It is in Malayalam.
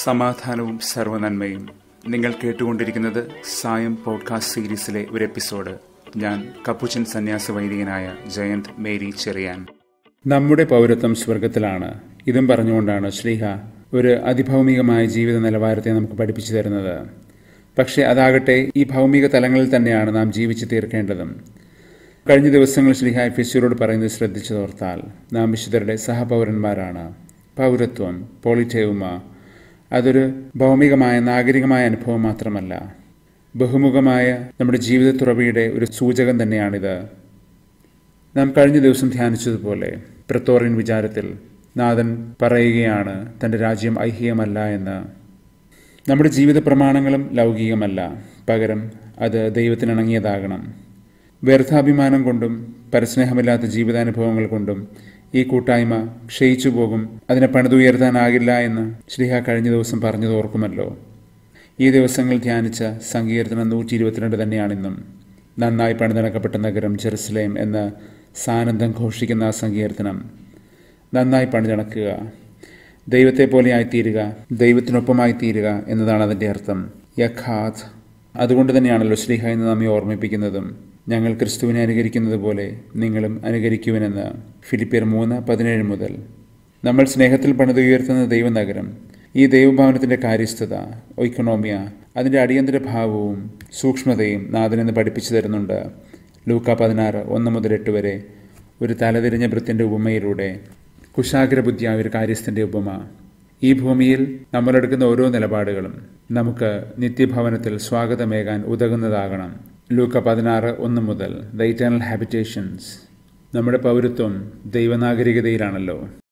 സമാധാനവും സർവനന്മയും നിങ്ങൾ കേട്ടുകൊണ്ടിരിക്കുന്നത് സായം പോഡ്കാസ്റ്റ് സീരീസിലെ ഒരു എപ്പിസോഡ് ഞാൻ കപ്പുച്ചൻ സന്യാസ വൈദികനായ ജയന്ത് മേരി ചെറിയാൻ നമ്മുടെ പൗരത്വം സ്വർഗത്തിലാണ് ഇതും പറഞ്ഞുകൊണ്ടാണ് ശ്രീഹ ഒരു അതിഭൗമികമായ ജീവിത നിലവാരത്തെ നമുക്ക് പഠിപ്പിച്ചു തരുന്നത് പക്ഷേ അതാകട്ടെ ഈ ഭൗമിക തലങ്ങളിൽ തന്നെയാണ് നാം ജീവിച്ചു തീർക്കേണ്ടതും കഴിഞ്ഞ ദിവസങ്ങളിൽ ശ്രീഹ ഫിസ്യരോട് പറയുന്നത് ശ്രദ്ധിച്ചതോർത്താൽ നാം വിശുദ്ധരുടെ സഹപൗരന്മാരാണ് പൗരത്വം പോളിറ്റേവുമ അതൊരു ഭൗമികമായ നാഗരികമായ അനുഭവം മാത്രമല്ല ബഹുമുഖമായ നമ്മുടെ ജീവിത തുറവിയുടെ ഒരു സൂചകം തന്നെയാണിത് നാം കഴിഞ്ഞ ദിവസം ധ്യാനിച്ചതുപോലെ പ്രത്തോറിയൻ വിചാരത്തിൽ നാഥൻ പറയുകയാണ് തൻ്റെ രാജ്യം ഐഹികമല്ല എന്ന് നമ്മുടെ ജീവിത പ്രമാണങ്ങളും ലൗകികമല്ല പകരം അത് ദൈവത്തിനിണങ്ങിയതാകണം വ്യർത്ഥാഭിമാനം കൊണ്ടും പരസ്നേഹമില്ലാത്ത ജീവിതാനുഭവങ്ങൾ കൊണ്ടും ഈ കൂട്ടായ്മ ക്ഷയിച്ചു പോകും അതിനെ പണിതുയർത്താനാകില്ല എന്ന് ശ്രീഹ കഴിഞ്ഞ ദിവസം പറഞ്ഞത് ഓർക്കുമല്ലോ ഈ ദിവസങ്ങൾ ധ്യാനിച്ച സങ്കീർത്തനം നൂറ്റി ഇരുപത്തിരണ്ട് തന്നെയാണിന്നും നന്നായി പണിതണക്കപ്പെട്ട നഗരം ജെറുസലേം എന്ന് സാനന്ദം ഘോഷിക്കുന്ന ആ സങ്കീർത്തനം നന്നായി പണിതണക്കുക ദൈവത്തെ പോലെ ആയിത്തീരുക ദൈവത്തിനൊപ്പമായി തീരുക എന്നതാണ് അതിൻ്റെ അർത്ഥം യഖാത് അതുകൊണ്ട് തന്നെയാണല്ലോ ശ്രീഹ എന്ന് നമ്മെ ഓർമ്മിപ്പിക്കുന്നതും ഞങ്ങൾ ക്രിസ്തുവിനെ അനുകരിക്കുന്നത് പോലെ നിങ്ങളും അനുകരിക്കുവനെന്ന് ഫിലിപ്പിയർ മൂന്ന് പതിനേഴ് മുതൽ നമ്മൾ സ്നേഹത്തിൽ പണിതുയർത്തുന്ന ദൈവനഗരം ഈ ദൈവഭവനത്തിൻ്റെ കാര്യസ്ഥത ഒയ്ക്കണോമിയ അതിൻ്റെ അടിയന്തര ഭാവവും സൂക്ഷ്മതയും നാഥനെന്ന് പഠിപ്പിച്ചു തരുന്നുണ്ട് ലൂക്ക പതിനാറ് ഒന്ന് മുതൽ എട്ട് വരെ ഒരു തലതിരിഞ്ഞ വൃത്തിൻ്റെ ഉപമയിലൂടെ കുശാഗ്രബുദ്ധിയായ ഒരു കാര്യസ്ഥൻ്റെ ഉപമ ഈ ഭൂമിയിൽ നമ്മളെടുക്കുന്ന ഓരോ നിലപാടുകളും നമുക്ക് നിത്യഭവനത്തിൽ സ്വാഗതമേകാൻ ഉതകുന്നതാകണം ലൂക്ക പതിനാറ് ഒന്ന് മുതൽ ദ ഇറ്റേണൽ ഹാബിറ്റേഷൻസ് നമ്മുടെ പൗരത്വം ദൈവനാഗരികതയിലാണല്ലോ